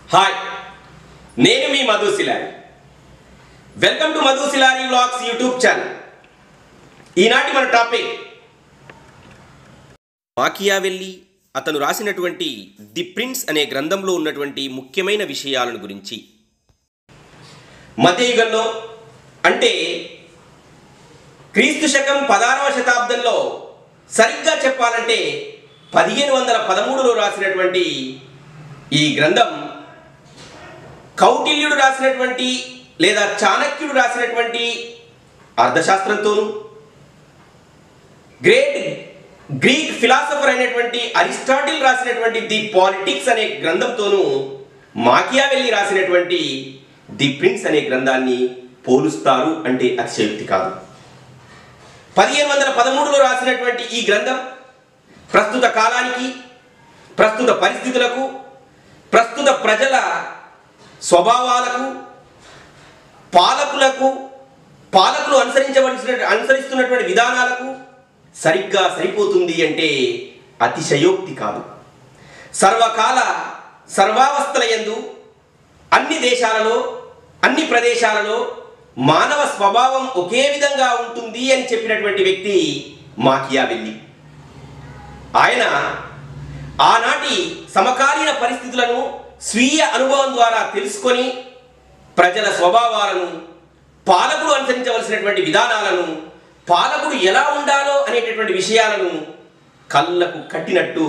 hi నేను మీ Madhu Shilari welcome to Madhu Shilari vlogs YouTube channel ఈనాటి మన టాపిక్ మాకియావెల్లి అతను రాసినటువంటి ది ప్రిన్స్ అనే గ్రంథంలో ఉన్నటువంటి ముఖ్యమైన విషయాలను గురించి మధ్యయుగంలో అంటే క్రీస్తు శకం పదారవ శతాబ్దంలో సరిగ్గా చెప్పాలంటే పదిహేను వందల పదమూడులో రాసినటువంటి ఈ గ్రంథం కౌటిల్యుడు రాసినటువంటి లేదా చాణక్యుడు రాసినటువంటి అర్థశాస్త్రంతోనూ గ్రేట్ గ్రీక్ ఫిలాసఫర్ అయినటువంటి అరిస్టాటిల్ రాసినటువంటి ది పాలిటిక్స్ అనే గ్రంథంతోనూ మాకియావెల్లి రాసినటువంటి ది ప్రిన్స్ అనే గ్రంథాన్ని పోలుస్తారు అంటే అతిశయోక్తి కాదు పదిహేను వందల పదమూడులో రాసినటువంటి ఈ గ్రంథం ప్రస్తుత కాలానికి ప్రస్తుత పరిస్థితులకు ప్రస్తుత ప్రజల స్వభావాలకు పాలకులకు పాలకులు అనుసరించవలసిన అనుసరిస్తున్నటువంటి విధానాలకు సరిగ్గా సరిపోతుంది అంటే అతిశయోక్తి కాదు సర్వకాల సర్వావస్థల యందు అన్ని దేశాలలో అన్ని ప్రదేశాలలో మానవ స్వభావం ఒకే విధంగా ఉంటుంది అని చెప్పినటువంటి వ్యక్తి మాకియావెల్లి ఆయన ఆనాటి సమకాలీన పరిస్థితులను స్వీయ అనుభవం ద్వారా తెలుసుకొని ప్రజల స్వభావాలను పాలకుడు అనుసరించవలసినటువంటి విధానాలను పాలకుడు ఎలా ఉండాలో అనేటటువంటి విషయాలను కళ్ళకు కట్టినట్టు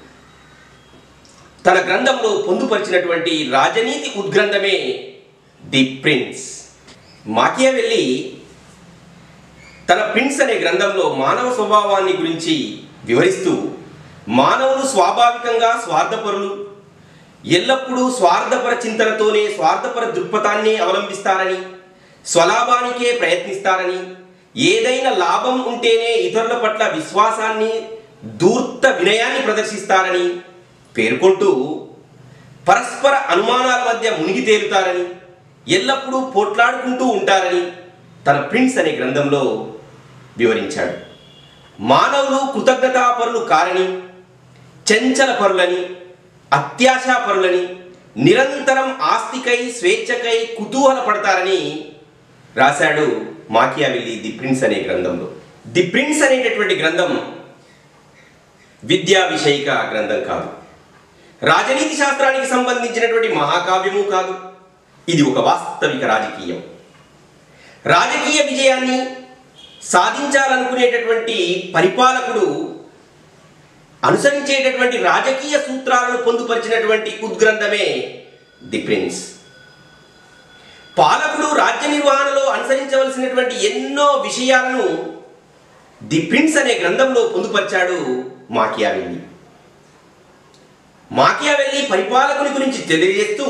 తన గ్రంథంలో పొందుపరిచినటువంటి రాజనీతి ఉద్గ్రంథమే ది ప్రిన్స్ మాకియావెల్లి తన ప్రిన్స్ అనే గ్రంథంలో మానవ స్వభావాన్ని గురించి వివరిస్తూ మానవులు స్వాభావికంగా స్వార్థపరులు ఎల్లప్పుడూ స్వార్థపర చింతనతోనే స్వార్థపర దృక్పథాన్ని అవలంబిస్తారని స్వలాభానికే ప్రయత్నిస్తారని ఏదైనా లాభం ఉంటేనే ఇతరుల పట్ల విశ్వాసాన్ని దూర్త వినయాన్ని ప్రదర్శిస్తారని పేర్కొంటూ పరస్పర అనుమానాల మధ్య మునిగి తేలుతారని ఎల్లప్పుడూ పోట్లాడుకుంటూ ఉంటారని తన ప్రిన్స్ అనే గ్రంథంలో వివరించాడు మానవులు కృతజ్ఞతాపరులు కారని చంచల పరులని అత్యాశాపరులని నిరంతరం ఆస్తికై స్వేచ్ఛకై కుతూహల పడతారని రాశాడు మాకియావెల్లి ది ప్రిన్స్ అనే గ్రంథంలో ది ప్రిన్స్ అనేటటువంటి గ్రంథం విద్యా విషయిక గ్రంథం కాదు రాజనీతి శాస్త్రానికి సంబంధించినటువంటి మహాకావ్యము కాదు ఇది ఒక వాస్తవిక రాజకీయం రాజకీయ విజయాన్ని సాధించాలనుకునేటటువంటి పరిపాలకుడు అనుసరించేటటువంటి రాజకీయ సూత్రాలను పొందుపరిచినటువంటి ఉద్గ్రంథమే ది ప్రిన్స్ పాలకుడు రాజ్య నిర్వహణలో అనుసరించవలసినటువంటి ఎన్నో విషయాలను ది ప్రిన్స్ అనే గ్రంథంలో పొందుపరిచాడు మాకియావెల్లి మాకియావెల్లి పరిపాలకుని గురించి తెలియజేస్తూ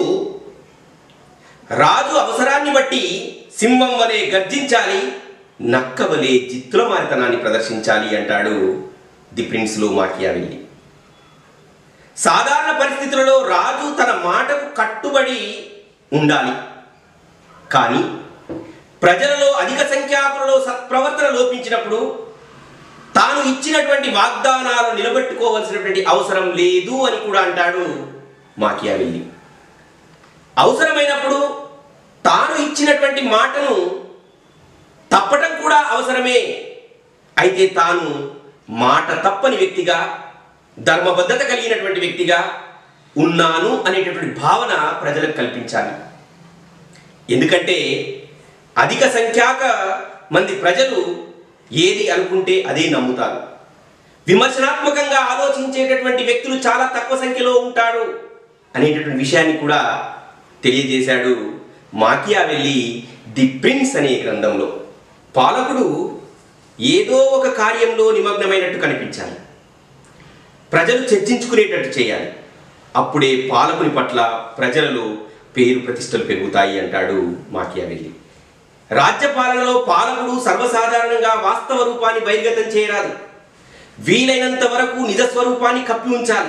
రాజు అవసరాన్ని బట్టి సింహం వలె గర్జించాలి నక్క వలె జిత్తుల మారితనాన్ని ప్రదర్శించాలి అంటాడు ది ప్రిన్స్లో మాకియావెల్లి సాధారణ పరిస్థితులలో రాజు తన మాటకు కట్టుబడి ఉండాలి కానీ ప్రజలలో అధిక సంఖ్యాకులలో సత్ప్రవర్తన లోపించినప్పుడు తాను ఇచ్చినటువంటి వాగ్దానాలు నిలబెట్టుకోవలసినటువంటి అవసరం లేదు అని కూడా అంటాడు మాకియావెల్లి అవసరమైనప్పుడు తాను ఇచ్చినటువంటి మాటను తప్పటం కూడా అవసరమే అయితే తాను మాట తప్పని వ్యక్తిగా ధర్మబద్ధత కలిగినటువంటి వ్యక్తిగా ఉన్నాను అనేటటువంటి భావన ప్రజలకు కల్పించాలి ఎందుకంటే అధిక సంఖ్యాక మంది ప్రజలు ఏది అనుకుంటే అదే నమ్ముతారు విమర్శనాత్మకంగా ఆలోచించేటటువంటి వ్యక్తులు చాలా తక్కువ సంఖ్యలో ఉంటాడు అనేటటువంటి విషయాన్ని కూడా తెలియజేశాడు మాకియావెల్లి ది ప్రిన్స్ అనే గ్రంథంలో పాలకుడు ఏదో ఒక కార్యంలో నిమగ్నమైనట్టు కనిపించాలి ప్రజలు చర్చించుకునేటట్టు చేయాలి అప్పుడే పాలకుని పట్ల ప్రజలలో పేరు ప్రతిష్టలు పెరుగుతాయి అంటాడు మాకియావెల్లి రాజ్యపాలనలో పాలకుడు సర్వసాధారణంగా వాస్తవ రూపాన్ని బహిర్గతం చేయరాదు వీలైనంత వరకు నిజ స్వరూపాన్ని కప్పి ఉంచాలి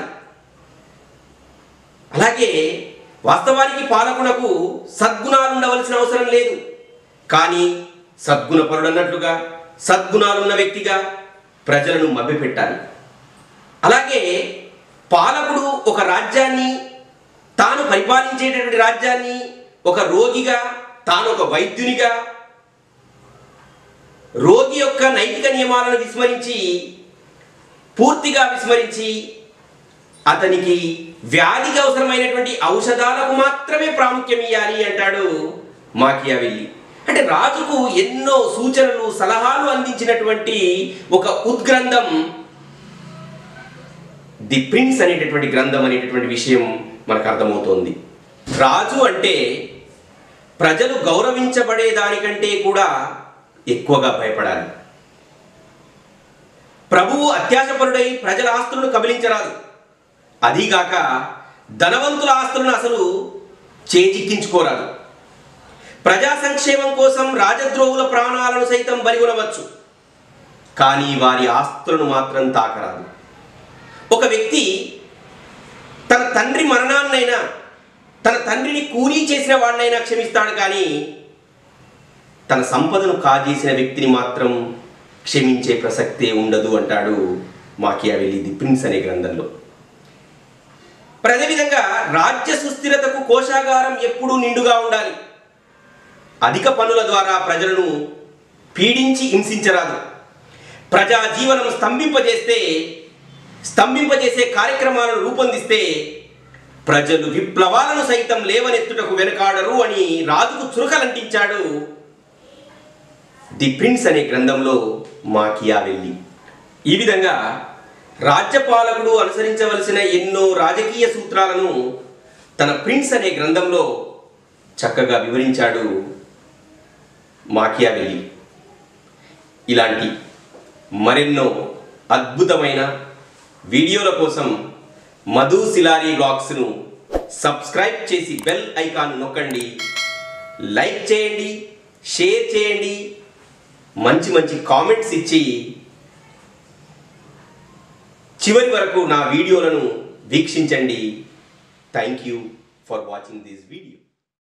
అలాగే వాస్తవానికి పాలకునకు సద్గుణాలు ఉండవలసిన అవసరం లేదు కానీ సద్గుణపరుడు అన్నట్లుగా సద్గుణాలున్న వ్యక్తిగా ప్రజలను మభ్యపెట్టాలి అలాగే పాలకుడు ఒక రాజ్యాన్ని తాను పరిపాలించేటటువంటి రాజ్యాన్ని ఒక రోగిగా తాను ఒక వైద్యునిగా రోగి యొక్క నైతిక నియమాలను విస్మరించి పూర్తిగా విస్మరించి అతనికి వ్యాధికి అవసరమైనటువంటి ఔషధాలకు మాత్రమే ప్రాముఖ్యం ఇవ్వాలి అంటాడు మాకియావెల్లి అంటే రాజుకు ఎన్నో సూచనలు సలహాలు అందించినటువంటి ఒక ఉద్గ్రంథం ది ప్రిన్స్ అనేటటువంటి గ్రంథం అనేటటువంటి విషయం మనకు అర్థమవుతోంది రాజు అంటే ప్రజలు గౌరవించబడే దానికంటే కూడా ఎక్కువగా భయపడాలి ప్రభువు అత్యాశపరుడై ప్రజల ఆస్తులను కబలించరాదు అదీగాక ధనవంతుల ఆస్తులను అసలు చేజిక్కించుకోరాదు ప్రజా సంక్షేమం కోసం రాజద్రోహుల ప్రాణాలను సైతం బలిగొనవచ్చు కానీ వారి ఆస్తులను మాత్రం తాకరాదు ఒక వ్యక్తి తన తండ్రి మరణాన్నైనా తన తండ్రిని కూలీ చేసిన వాడినైనా క్షమిస్తాడు కానీ తన సంపదను కాజేసిన వ్యక్తిని మాత్రం క్షమించే ప్రసక్తే ఉండదు అంటాడు మాకియావెల్లి ది ప్రిన్స్ అనే గ్రంథంలో మరి అదేవిధంగా రాజ్య సుస్థిరతకు కోశాగారం ఎప్పుడూ నిండుగా ఉండాలి అధిక పనుల ద్వారా ప్రజలను పీడించి హింసించరాదు ప్రజా జీవనం స్తంభింపజేస్తే స్తంభింపజేసే కార్యక్రమాలను రూపొందిస్తే ప్రజలు విప్లవాలను సైతం లేవనెత్తుటకు వెనకాడరు అని రాజుకు చురకలంటించాడు ది ప్రిన్స్ అనే గ్రంథంలో మాకియావెల్లి ఈ విధంగా రాజ్యపాలకుడు అనుసరించవలసిన ఎన్నో రాజకీయ సూత్రాలను తన ప్రిన్స్ అనే గ్రంథంలో చక్కగా వివరించాడు మాకియావెల్లి ఇలాంటి మరెన్నో అద్భుతమైన వీడియోల కోసం మధు శిలారి బ్లాగ్స్ను సబ్స్క్రైబ్ చేసి బెల్ ఐకాన్ నొక్కండి లైక్ చేయండి షేర్ చేయండి మంచి మంచి కామెంట్స్ ఇచ్చి చివరి వరకు నా వీడియోలను వీక్షించండి thank you for watching this video